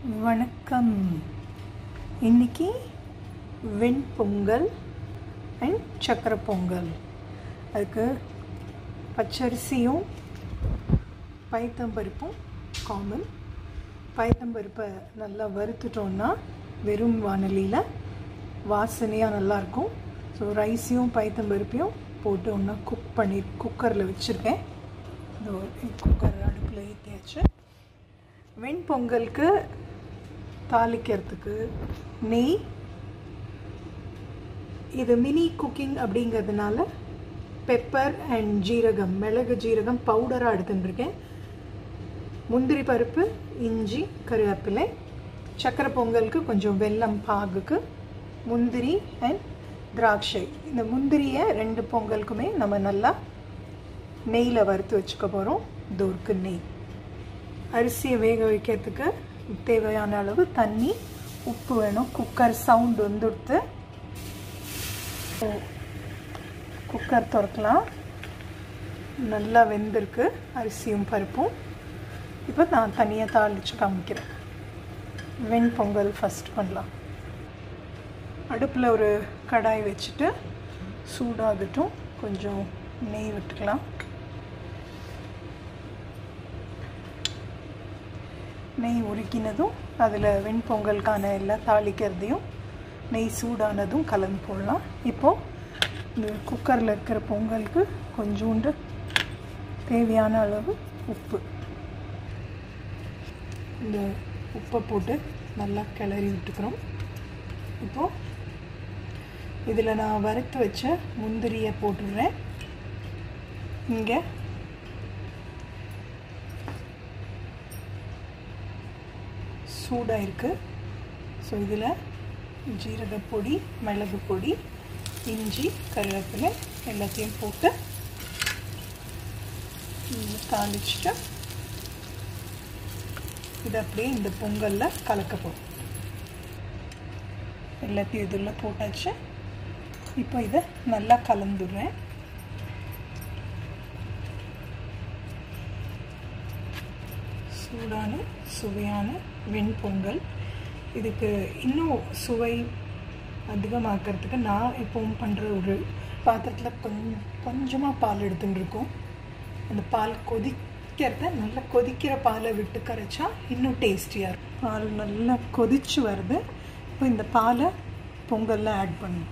வணக்கம் இன்னைக்கு வெண்பொங்கல் அண்ட் சக்கரை பொங்கல் அதுக்கு பச்சரிசியும் பைத்தம்பருப்பும் காமன் பைத்தம்பருப்பை நல்லா வறுத்துட்டோன்னா வெறும் வானலியில் வாசனையாக நல்லாயிருக்கும் ஸோ ரைஸையும் பைத்தம்பருப்பையும் போட்டு ஒன்றா குக் பண்ணி குக்கரில் வச்சுருக்கேன் இந்த குக்கர் அடுப்பில் ஏற்றியாச்சு வெண்பொங்கலுக்கு தாளிக்கிறதுக்கு நெய் இது மினி குக்கிங் அப்படிங்கிறதுனால பெப்பர் அண்ட் ஜீரகம் மிளகு ஜீரகம் பவுடராக எடுத்துட்டுருக்கேன் முந்திரி பருப்பு இஞ்சி கருவேப்பிலை சக்கரை பொங்கலுக்கு கொஞ்சம் வெல்லம் பாகுக்கு முந்திரி அண்ட் திராட்சை இந்த முந்திரியை ரெண்டு பொங்கலுக்குமே நம்ம நல்லா நெய்யில் வறுத்து வச்சுக்க போகிறோம் தோருக்கு நெய் அரிசியை வேக வைக்கிறதுக்கு தேவையான அளவு தண்ணி உப்பு வேணும் குக்கர் சவுண்ட் வந்துடுத்து குக்கர் திறக்கலாம் நல்லா வெந்திருக்கு அரிசியும் பருப்பும் இப்போ நான் தனியாக தாளித்து காமிக்கிறேன் வெண்பொங்கல் ஃபஸ்ட் பண்ணலாம் அடுப்பில் ஒரு கடாய் வச்சுட்டு சூடாகட்டும் கொஞ்சம் நெய் விட்டுக்கலாம் நெய் உருக்கினதும் அதில் வெண்பொங்கலுக்கான எல்லாம் தாளிக்கிறதையும் நெய் சூடானதும் கலந்து போடலாம் இப்போது இந்த குக்கரில் இருக்கிற பொங்கலுக்கு கொஞ்சோண்டு தேவையான அளவு உப்பு இந்த உப்பை போட்டு நல்லா கிளறி விட்டுக்கிறோம் இப்போது இதில் நான் வறுத்து வச்ச முந்திரியை போட்டுடுறேன் இங்கே சூடாக இருக்குது ஸோ இதில் ஜீரகப்பொடி மிளகு பொடி இஞ்சி கருவேப்பிலை எல்லாத்தையும் போட்டு தாளிச்சுட்டு இதை அப்படியே இந்த பொங்கலில் கலக்க போகும் எல்லாத்தையும் இதில் போட்டாச்சு இப்போ இதை நல்லா கலந்துடுறேன் சூடான சுவையான வெண்பொங்கல் இதுக்கு இன்னும் சுவை அதிகமாக்கிறதுக்கு நான் எப்பவும் பண்ணுற ஒரு பாத்திரத்தில் கொஞ்சம் கொஞ்சமாக பால் எடுத்துன்னு இருக்கோம் அந்த பால் கொதிக்கிறத நல்லா கொதிக்கிற பாலை விட்டு கரைச்சா இன்னும் டேஸ்டியாக இருக்கும் பால் நல்லா கொதிச்சு வருது இப்போ இந்த பாலை பொங்கலில் ஆட் பண்ணணும்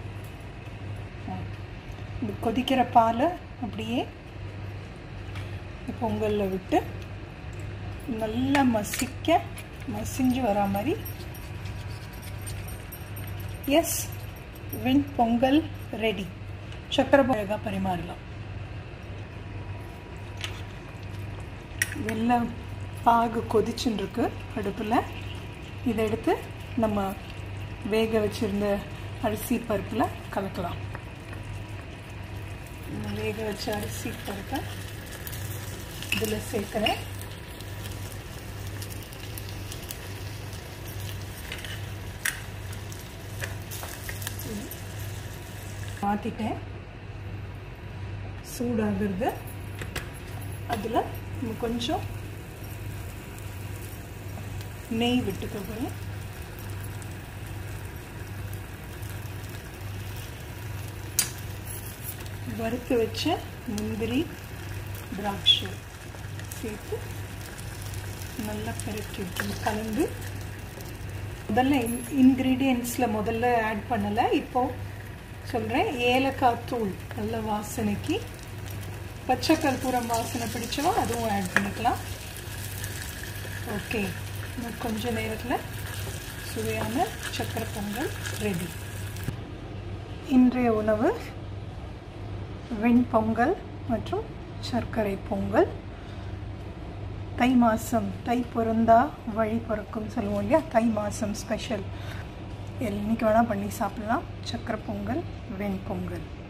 இந்த கொதிக்கிற பாலை அப்படியே பொங்கலில் விட்டு நல்லா மசிக்க மசிஞ்சு வரா மாதிரி எஸ் வெண் பொங்கல் ரெடி சக்கரை அழகாக பரிமாறலாம் வெள்ளம் பாகு கொதிச்சுன்னு இருக்கு அடுப்பில் இதை எடுத்து நம்ம வேக வச்சுருந்த அரிசி பருப்பில் கலக்கலாம் வேக வச்ச அரிசி பருப்பை இதில் சேர்க்குறேன் மாற்றிட்டேன் சூடாகிறது அதில் கொஞ்சம் நெய் விட்டுக்க போகிறேன் வறுத்து வச்ச முந்திரி திராட்சை சேர்த்து நல்லா பெருக்கி விட்டு கலந்து முதல்ல இன்க்ரீடியன்ஸில் முதல்ல ஆட் பண்ணலை இப்போது சொல்கிறேன் ஏலக்காய் தூள் நல்ல வாசனைக்கு பச்சை கற்பூரம் வாசனை பிடிச்சவா அதுவும் ஆட் பண்ணிக்கலாம் ஓகே கொஞ்ச நேரத்தில் சுவையான சக்கரை பொங்கல் ரெடி இன்றைய உணவு வெண்பொங்கல் மற்றும் சர்க்கரை பொங்கல் தை மாதம் தை பிறந்தா வழி பிறக்கும் சொல்லுவோம் இல்லையா தை மாதம் ஸ்பெஷல் இன்னைக்கு வேணால் பண்ணி சாப்பிட்லாம் சக்கரை பொங்கல் வெண்பொங்கல்